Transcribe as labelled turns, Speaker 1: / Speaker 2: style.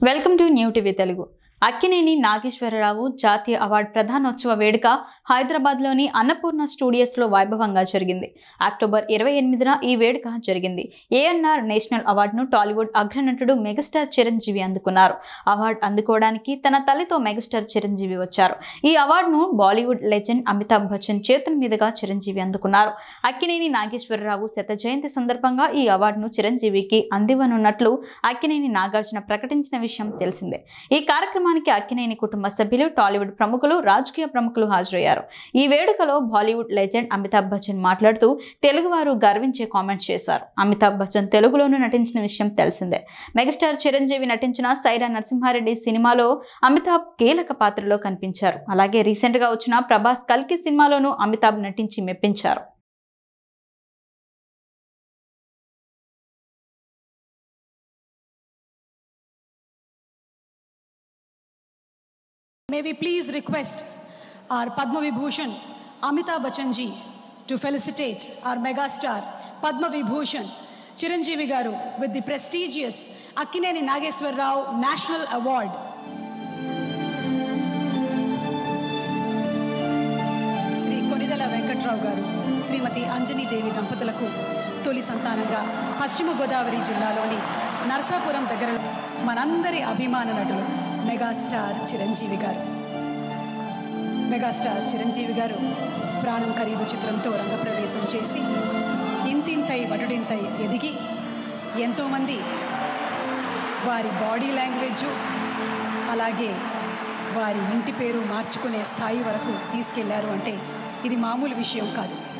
Speaker 1: Welcome to new TV Telugu Akkineni Nageswara Rao జాతీయ award ప్రధానోత్సవ వేడుక హైదరాబాద్లోని అన్నపూర్ణ స్టూడియోస్లో వైభవంగా జరిగింది అక్టోబర్ ఇరవై ఎనిమిదిన ఈ వేడుక జరిగింది ఏఎన్ఆర్ నేషనల్ అవార్డును టాలీవుడ్ అగ్రనటుడు మెగాస్టార్ చిరంజీవి అందుకున్నారు అవార్డు అందుకోవడానికి తన తల్లితో మెగాస్టార్ చిరంజీవి వచ్చారు ఈ అవార్డును బాలీవుడ్ లెజెండ్ అమితాబ్ బచ్చన్ చేతుల మీదుగా చిరంజీవి అందుకున్నారు అక్కినేని నాగేశ్వరరావు శత జయంతి సందర్భంగా ఈ అవార్డును చిరంజీవికి అందివనున్నట్లు అక్కినేని నాగార్జున ప్రకటించిన విషయం తెలిసిందే ఈ కార్యక్రమానికి అక్కినేని కుటుంబ సభ్యులు టాలీవుడ్ ప్రముఖులు రాజకీయ ప్రముఖులు హాజరయ్యారు ఈ వేడుకలో బాలీవుడ్ లెజెండ్ అమితాబ్ బచ్చన్ మాట్లాడుతూ తెలుగువారు గర్వించే కామెంట్స్ చేశారు అమితాబ్ బచ్చన్ తెలుగులోనూ నటించిన విషయం తెలిసిందే మెగాస్టార్ చిరంజీవి నటించిన సైరా నరసింహారెడ్డి సినిమాలో అమితాబ్ కీలక పాత్రలో కనిపించారు అలాగే రీసెంట్ గా వచ్చిన ప్రభాస్ కల్కి సినిమాలోనూ అమితాబ్ నటించి మెప్పించారు
Speaker 2: May we please request our Padma Vibhushan Amitabh Bachchan ji to felicitate our megastar Padma Vibhushan Chiranjeevi Garu with the prestigious Akkineni Nageswar Rao National Award. Shri Konidela Venkatrao గారు శ్రీమతి అంజనీదేవి దంపతులకు తొలి సంతానంగా పశ్చిమ గోదావరి జిల్లాలోని నరసాపురం దగ్గర మనందరి అభిమాన నటులు మెగాస్టార్ చిరంజీవి గారు మెగాస్టార్ చిరంజీవి గారు ప్రాణం ఖరీదు చిత్రంతో రంగప్రవేశం చేసి ఇంతింతై వటుడింతై ఎదిగి ఎంతోమంది వారి బాడీ లాంగ్వేజు అలాగే వారి ఇంటి పేరు మార్చుకునే స్థాయి వరకు తీసుకెళ్లారు అంటే ఇది మామూలు విషయం కాదు